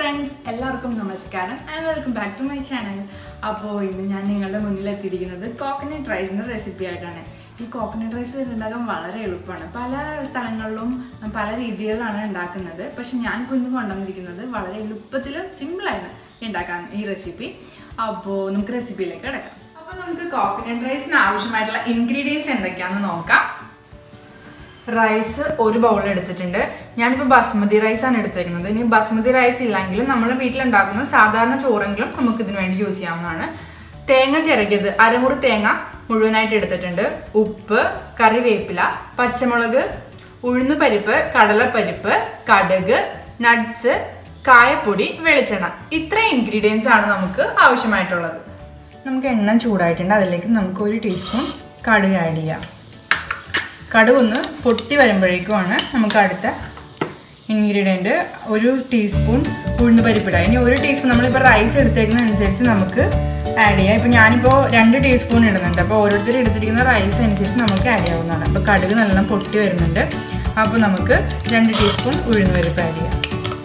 friends എല്ലാവർക്കും നമസ്കാരം and welcome back to my channel അപ്പോൾ ഇന്ന് ഞാൻ നിങ്ങളുടെ മുന്നിൽ എത്തിയിരിക്കുന്നത് കോക്കനട്ട് റൈസിൻ്റെ റെസിപ്പി ആയിട്ടാണ് ഈ കോക്കനട്ട് റൈസ് ഉണ്ടാക്കാൻ വളരെ എളുപ്പമാണ് പല സ്ഥലങ്ങളിലും പല രീതികളിലാണ് ഉണ്ടാക്കുന്നത് പക്ഷെ ഞാനിപ്പോൾ ഇന്ന് കൊണ്ടുവന്നിരിക്കുന്നത് വളരെ എളുപ്പത്തിൽ സിമ്പിളാണ് ഉണ്ടാക്കാൻ ഈ റെസിപ്പി അപ്പോൾ നമുക്ക് റെസിപ്പിയിലേക്ക് കിടക്കാം അപ്പോൾ നമുക്ക് കോക്കനട്ട് റൈസിന് ആവശ്യമായിട്ടുള്ള ഇൻഗ്രീഡിയൻസ് എന്തൊക്കെയാണെന്ന് നോക്കാം റൈസ് ഒരു ബൗൾ എടുത്തിട്ടുണ്ട് ഞാനിപ്പോൾ ബാസ്മതി റൈസ് ആണ് എടുത്തേക്കുന്നത് ഇനി ബാസ്മതി റൈസ് ഇല്ലെങ്കിലും നമ്മൾ വീട്ടിലുണ്ടാക്കുന്ന സാധാരണ ചോറെങ്കിലും നമുക്ക് ഇതിനു വേണ്ടി യൂസ് ചെയ്യാവുന്നതാണ് തേങ്ങ ചിരകിയത് അരമുറി തേങ്ങ മുഴുവനായിട്ട് എടുത്തിട്ടുണ്ട് ഉപ്പ് കറിവേപ്പില പച്ചമുളക് ഉഴുന്ന് പരിപ്പ് കടലപ്പരിപ്പ് കടുക് നട്ട്സ് കായപ്പൊടി വെളിച്ചെണ്ണ ഇത്ര ഇൻഗ്രീഡിയൻസ് ആണ് നമുക്ക് ആവശ്യമായിട്ടുള്ളത് നമുക്ക് എണ്ണ ചൂടായിട്ടുണ്ട് അതിലേക്ക് നമുക്ക് ഒരു ടീസ്പൂൺ കടുക് ആഡ് ചെയ്യാം കടുക് ഒന്ന് പൊട്ടി വരുമ്പോഴേക്കുമാണ് നമുക്ക് അടുത്ത ഇൻഗ്രീഡിയൻറ്റ് ഒരു ടീസ്പൂൺ ഉഴുന്ന് പരിപ്പിടുക ഇനി ഒരു ടീസ്പൂൺ നമ്മളിപ്പോൾ റൈസ് എടുത്തേക്കുന്നതനുസരിച്ച് നമുക്ക് ആഡ് ചെയ്യാം ഇപ്പോൾ ഞാനിപ്പോൾ രണ്ട് ടീസ്പൂൺ ഇടുന്നുണ്ട് അപ്പോൾ ഓരോരുത്തർ എടുത്തിരിക്കുന്ന റൈസ് അനുസരിച്ച് നമുക്ക് ആഡ് ചെയ്യാവുന്നതാണ് അപ്പോൾ കടുക് നല്ല പൊട്ടി വരുന്നുണ്ട് അപ്പോൾ നമുക്ക് രണ്ട് ടീസ്പൂൺ ഉഴുന്ന് പരിപ്പ് ആഡ് ചെയ്യാം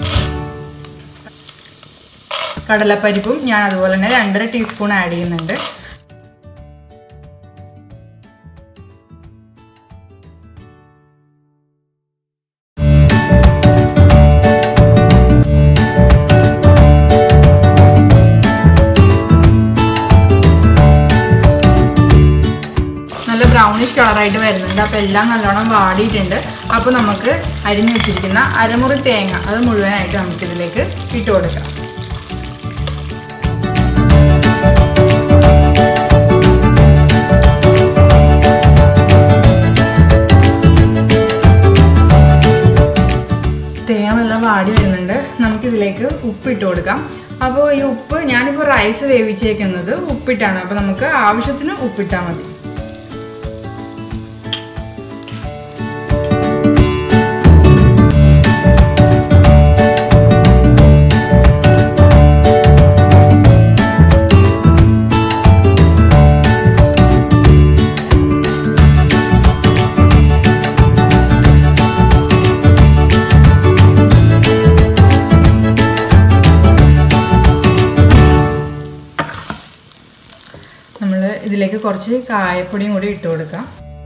കടലപ്പരിപ്പും ഞാൻ അതുപോലെ തന്നെ രണ്ടര ടീസ്പൂൺ ആഡ് ചെയ്യുന്നുണ്ട് നല്ല ബ്രൗണിഷ് കളറായിട്ട് വരുന്നുണ്ട് അപ്പോൾ എല്ലാം നല്ലോണം വാടിയിട്ടുണ്ട് അപ്പോൾ നമുക്ക് അരിഞ്ഞു വെച്ചിരിക്കുന്ന അരമുറി തേങ്ങ അത് മുഴുവനായിട്ട് നമുക്കിതിലേക്ക് ഇട്ട് കൊടുക്കാം തേങ്ങ നല്ല വാടി വരുന്നുണ്ട് നമുക്കിതിലേക്ക് ഉപ്പ് ഇട്ട് കൊടുക്കാം അപ്പോൾ ഈ ഉപ്പ് ഞാനിപ്പോൾ റൈസ് വേവിച്ചേക്കുന്നത് ഉപ്പിട്ടാണ് അപ്പോൾ നമുക്ക് ആവശ്യത്തിന് ഉപ്പിട്ടാൽ മതി നമ്മൾ ഇതിലേക്ക് കുറച്ച് കായപ്പൊടിയും കൂടി ഇട്ട് കൊടുക്കാം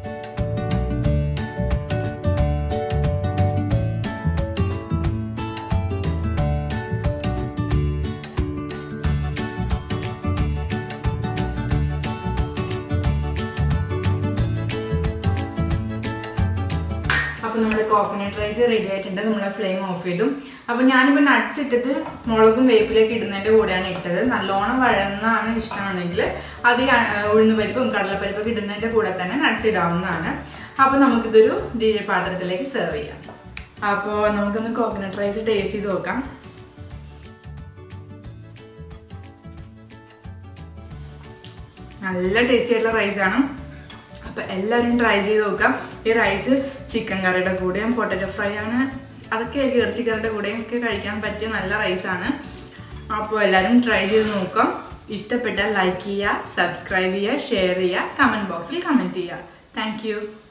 അപ്പോൾ നമ്മുടെ കോക്കനട്ട് റൈസ് റെഡി ആയിട്ടുണ്ട് നമ്മൾ ഫ്ലെയിം ഓഫ് ചെയ്തു അപ്പോൾ ഞാനിപ്പോൾ നട്ട്സ് ഇട്ടിട്ട് മുളകും വേപ്പിലേക്ക് ഇടുന്നതിൻ്റെ കൂടെയാണ് ഇട്ടത് നല്ലോണം വഴന്നാണ് ഇഷ്ടമാണെങ്കിൽ അത് ഉഴുന്ന് പരിപ്പും കടലപ്പരിപ്പൊക്കെ ഇടുന്നതിൻ്റെ കൂടെ തന്നെ നട്ട്സ് ഇടാവുന്നതാണ് അപ്പോൾ നമുക്കിതൊരു ഡി ജെ പാത്രത്തിലേക്ക് സെർവ് ചെയ്യാം അപ്പോൾ നമുക്കൊന്ന് കോക്കനട്ട് റൈസ് ടേസ്റ്റ് ചെയ്ത് നോക്കാം നല്ല ടേസ്റ്റി ആയിട്ടുള്ള റൈസാണ് അപ്പോൾ എല്ലാവരും ട്രൈ ചെയ്ത് നോക്കാം ഈ റൈസ് ചിക്കൻ കറിയുടെ കൂടെയും പൊട്ടറ്റോ ഫ്രൈ ആണ് അതൊക്കെ ഇറച്ചി കറിയുടെ കൂടെയും ഒക്കെ കഴിക്കാൻ പറ്റിയ നല്ല റൈസാണ് അപ്പോൾ എല്ലാവരും ട്രൈ ചെയ്ത് നോക്കാം ഇഷ്ടപ്പെട്ടാൽ ലൈക്ക് ചെയ്യുക സബ്സ്ക്രൈബ് ചെയ്യുക ഷെയർ ചെയ്യുക കമൻറ്റ് ബോക്സിൽ കമൻറ്റ് ചെയ്യുക താങ്ക്